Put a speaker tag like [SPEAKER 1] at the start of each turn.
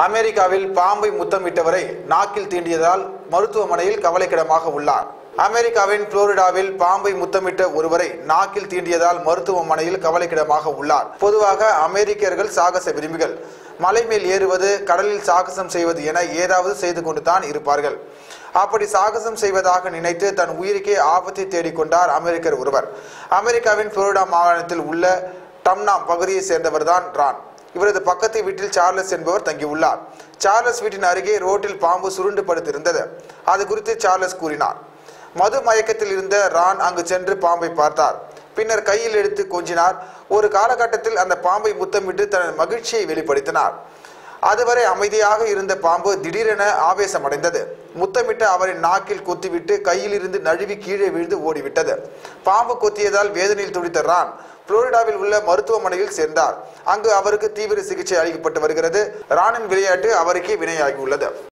[SPEAKER 1] அமெரிக்காவில் பாம்பை முத்தமிட்டவரை நாக்கில் தீண்டியதால் மருத்துவமனையில் கவலைக்கிடமாக உள்ளார் அமெரிக்காவின் புளோரிடாவில் பாம்பை முத்தமிட்ட ஒருவரை நாக்கில் தீண்டியதால் மருத்துவமனையில் கவலைக்கிடமாக உள்ளார் பொதுவாக அமெரிக்கர்கள் சாகச விரும்பிகள் மலை மேல் ஏறுவது கடலில் சாகசம் செய்வது என ஏதாவது செய்து கொண்டு தான் இருப்பார்கள் அப்படி சாகசம் செய்வதாக நினைத்து தன் உயிருக்கே ஆபத்தை தேடிக்கொண்டார் அமெரிக்கர் ஒருவர் அமெரிக்காவின் புளோரிடா மாகாணத்தில் உள்ள டம்னாம் பகுதியை சேர்ந்தவர்தான் ரான் இவரது பக்கத்து வீட்டில் சார்லஸ் என்பவர் தங்கியுள்ளார் சார்லஸ் வீட்டின் அருகே ரோட்டில் பாம்பு சுருண்டு படுத்திருந்தது அது குறித்து சார்லஸ் கூறினார் மது மயக்கத்தில் இருந்த ரான் அங்கு சென்று பாம்பை பார்த்தார் பின்னர் கையில் எடுத்து கொஞ்சினார் ஒரு காலகட்டத்தில் அந்த பாம்பை முத்தமிட்டு தனது மகிழ்ச்சியை வெளிப்படுத்தினார் அதுவரை அமைதியாக இருந்த பாம்பு திடீரென ஆவேசமடைந்தது முத்தமிட்டு அவரின் நாக்கில் கொத்திவிட்டு கையில் இருந்து நழுவி கீழே விழுந்து ஓடிவிட்டது பாம்பு கொத்தியதால் வேதனையில் துடித்த ரான் புளோரிடாவில் உள்ள மருத்துவமனையில் சேர்ந்தார் அங்கு அவருக்கு தீவிர சிகிச்சை அளிக்கப்பட்டு வருகிறது ரானின் விளையாட்டு அவருக்கே வினையாகியுள்ளது